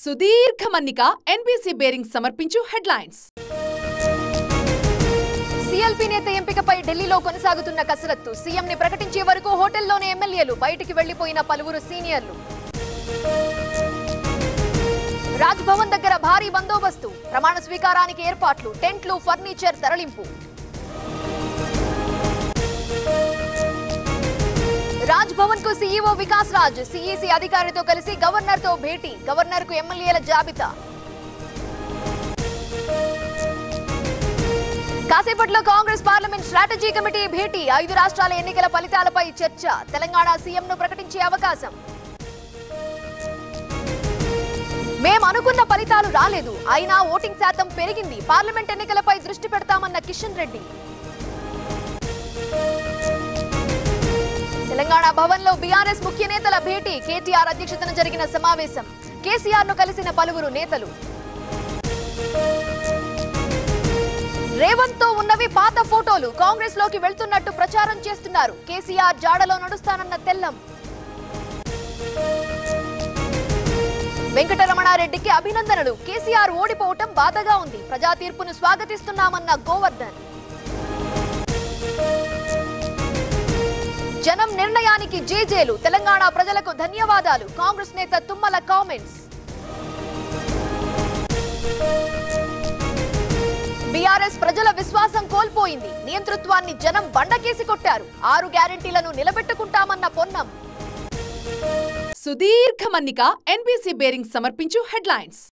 సుదీర్ఘ మన్నిక NBC bearing సమర్పించు హెడ్లైన్స్ సీఎల్పీ నేత ఎంపికపై ఢిల్లీలో కొనసాగుతున్న కసరత్తు సీఎంని ప్రకటించే వరకు హోటల్లోనే ఎమ్మెల్యేలు బయటికి వెళ్లిపోయిన పలువురు సీనియర్లు రాజ్ భవన్ దగ్గర భారీ బందోబస్తు ప్రమాణ స్వీకారానికి ఏర్పాట్లు టెంట్లు ఫర్నిచర్ తరలింపు రాజ్ భవన్ కు సీఈఓ వికాస్ రాజ్ సీఈసీ అధికారితో కలిసి గవర్నర్ తో భేటీ గవర్నర్ కు ఎమ్మెల్యేల జాబితా కాసేపట్లో కాంగ్రెస్ పార్లమెంట్ స్ట్రాటజీ కమిటీ భేటీ ఐదు రాష్ట్రాల ఎన్నికల ఫలితాలపై చర్చ తెలంగాణ సీఎంను ప్రకటించే అవకాశం మేం అనుకున్న ఫలితాలు రాలేదు అయినా ఓటింగ్ శాతం పెరిగింది పార్లమెంట్ ఎన్నికలపై దృష్టి పెడతామన్న కిషన్ రెడ్డి తెలంగాణ భవన్ లో బీఆర్ఎస్ ముఖ్య నేతల భేటీ కేటీఆర్ అధ్యక్షతన జరిగిన సమావేశం కేసీఆర్ ను కలిసిన పలువురు నేతలు రేవంత్ తో ఉన్నవి పాత ఫోటోలు కాంగ్రెస్ లోకి వెళ్తున్నట్టు ప్రచారం చేస్తున్నారు కేసీఆర్ జాడలో నడుస్తానన్న తెల్లం వెంకటరమణారెడ్డికి అభినందనలు కేసీఆర్ ఓడిపోవటం బాధగా ఉంది ప్రజా తీర్పును స్వాగతిస్తున్నామన్న గోవర్ధన్ జనం నిర్ణయానికి జేజేలు తెలంగాణ ప్రజలకు ధన్యవాదాలు కాంగ్రెస్ నేత తుమ్మల కామెంట్స్ బీఆర్ఎస్ ప్రజల విశ్వాసం కోల్పోయింది నియంతృత్వాన్ని జనం బండకేసి కొట్టారు ఆరు గ్యారెంటీలను నిలబెట్టుకుంటామన్న పొన్నం సుదీర్ఘ మన్నిక ఎన్బీసీ బేరింగ్ సమర్పించు హెడ్లైన్స్